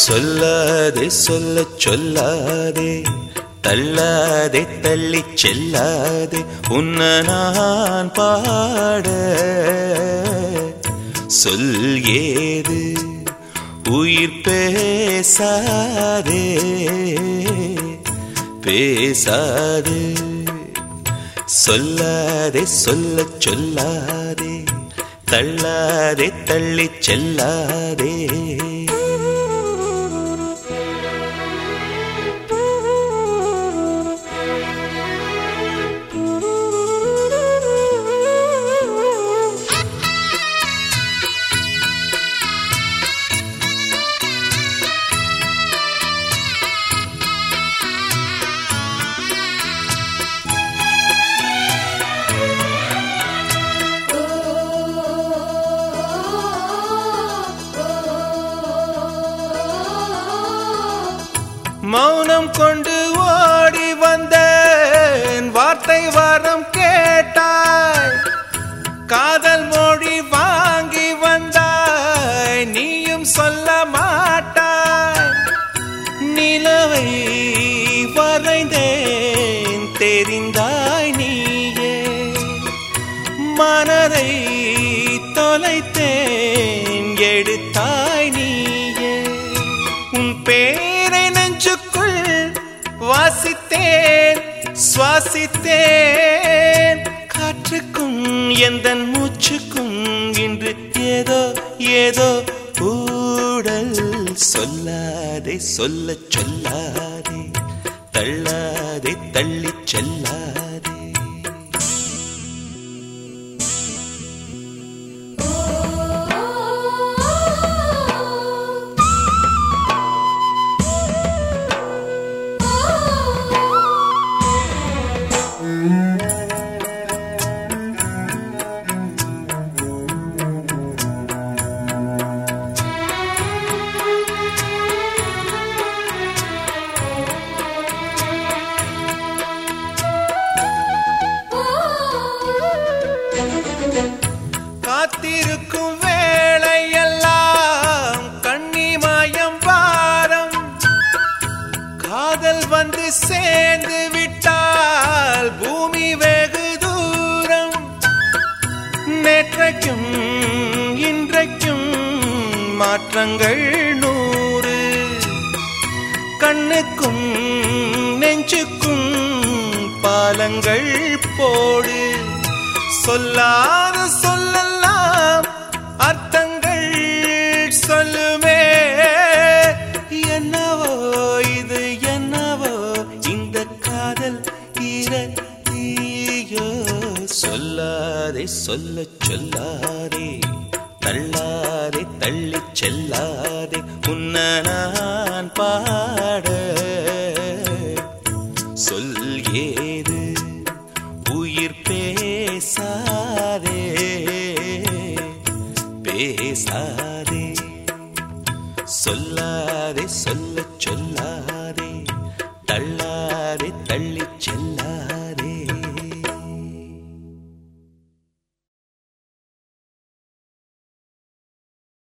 சொல்லாதே சொல்ல சொல்லாதே தள்ளாதே தள்ளி செல்லாதே உன்ன நான் பாட சொல் ஏது உயிர் பேசாதே பேசாதே சொல்லாதே சொல்ல சொல்லாதே தள்ளாதே தள்ளி செல்லாதே மௌனம் கொண்டு ஓடி வந்தேன் வார்த்தை வரம் கேட்டாய் காதல் மொழி வாங்கி வந்தாய் நீயும் சொல்ல மாட்டாய் நிலவை வரைந்தேன் தெரிந்தாய் நீயே மனதை தொலைத்தேன் எடுத்தாய் நீயே உன் பேரை நெஞ்சுக்குள் வாசித்தேன் சுவாசித்தேன் காற்றுக்கும் எந்த மூச்சுக்கும் இன்று ஏதோ ஏதோ ஊடல் சொல்லாதே சொல்ல சொல்லாதே தள்ளாதே தள்ளி செல்லாதே காத்திருக்கும் வேளையெல்லாம் கண்ணிமயம் வாரம் காதல் வந்து சேர்ந்து விட்டால் பூமி வெகு தூரம் நேற்றைக்கும் இன்றைக்கும் மாற்றங்கள் நூறு கண்ணுக்கும் நெஞ்சுக்கும் பாலங்கள் போடு சொல்லாத சொல்லலாம் அர்த்தங்கள் சொல்லுமே என்னவோ இது என்னவோ இந்த காதல் தீரோ சொல்லாதே சொல்ல சொல்லாதே தள்ளாதே தள்ளி செல்லாதே உன்ன நான் பாட சொல் ஏது உயிர் பேசாதே பேசாதே சொல்லாதே சொல்ல சொல்லாதே தள்ளாதே தள்ளி செல்ல